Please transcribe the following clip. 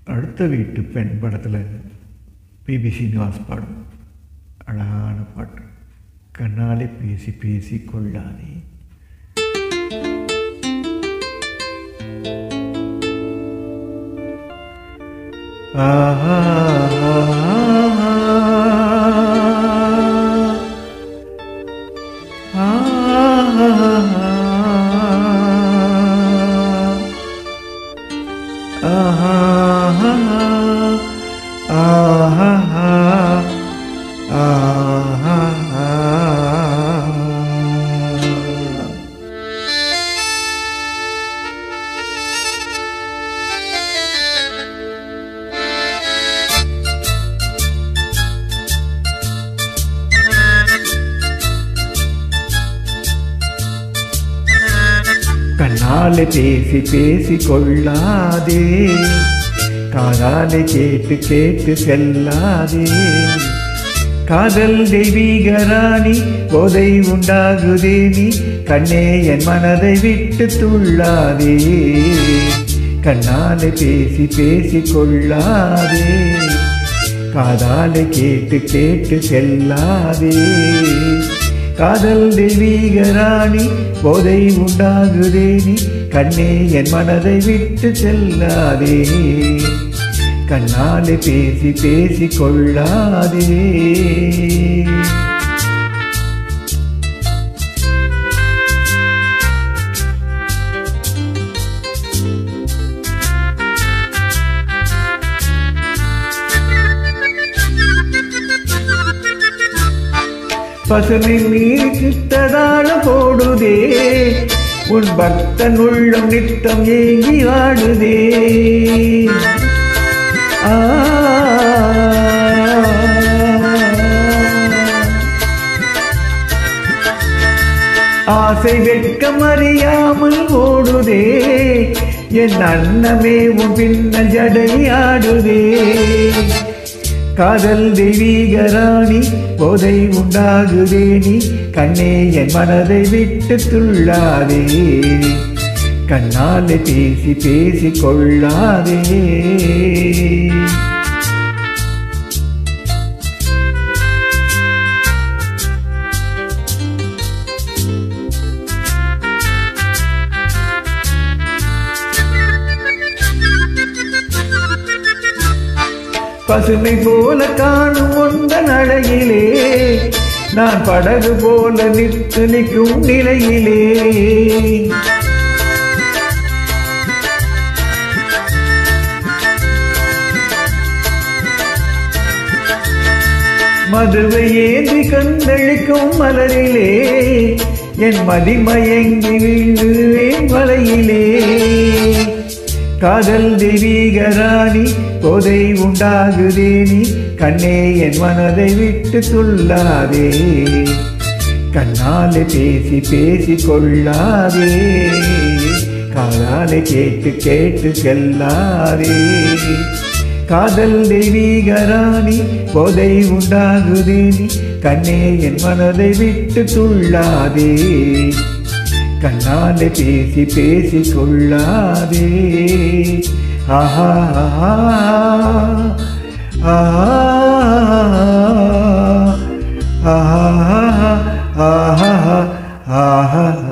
அடுத்த வீட்டு பெண் படத்தில் பிபி சீனிவாஸ் பாடும் அழகான பாட்டு கண்ணாலே பேசி பேசி கொள்ளாதே ஆஹா கண்ணாலே பேசி பேசி கொள்ளாதே காதாலே கேட்டு கேட்டு செல்லாதே காதல் தெய்வீக ராணி போதை உண்டாகுதே நீ கண்ணே என் மனதை விட்டு துள்ளாதே கண்ணாலே பேசி பேசி கொள்ளாதே காதாலே கேட்டு கேட்டு செல்லாதே காதல் தெய்வீக ராணி போதை உண்டாகுதே நீ கண்ணே என் மனதை விட்டு செல்லாதே கண்ணாலே பேசி பேசி கொள்ளாதே பசுமை மீறி சித்ததாள போடுதே உன் பக்தன் உள்ளம் நித்தம் ஏங்கி வாடுதே ஆ ஆசை வெட்கம் அறியாமல் ஓடுதே என் அன்னமே உன் பின்ன ஜடை ஆடுதே காதல் தெய்வீக ராணி போதை உண்டாகுதே நீ கண்ணே என் மனதை விட்டு துள்ளாதே கண்ணாலே பேசி பேசி கொள்ளாதே பசுமை போல காணும் உந்தன் அழகிலே நான் படகு போல நிற்று நிற்கும் நிலையிலே மதுவை ஏந்தி கந்தளிக்கும் மலரிலே என் மதிமயங்கி வீழுவேன் வலையிலே காதல் தெய்வீக ராணி போதை உண்டாகுதே நீ கண்ணே என் மனதை விட்டு துள்ளாதே கண்ணாலே பேசி பேசி கொள்ளாதே காதாலே கேட்டு கேட்டு செல்லாதே காதல் தெய்வீக ராணி போதை உண்டாகுதே நீ கண்ணே என் மனதை விட்டு துள்ளாதே கண்ணாலே பேசி பேசி கொள்ளாதே ஆஹா ஆஹா ஆஹா ஆஹா ஆஹா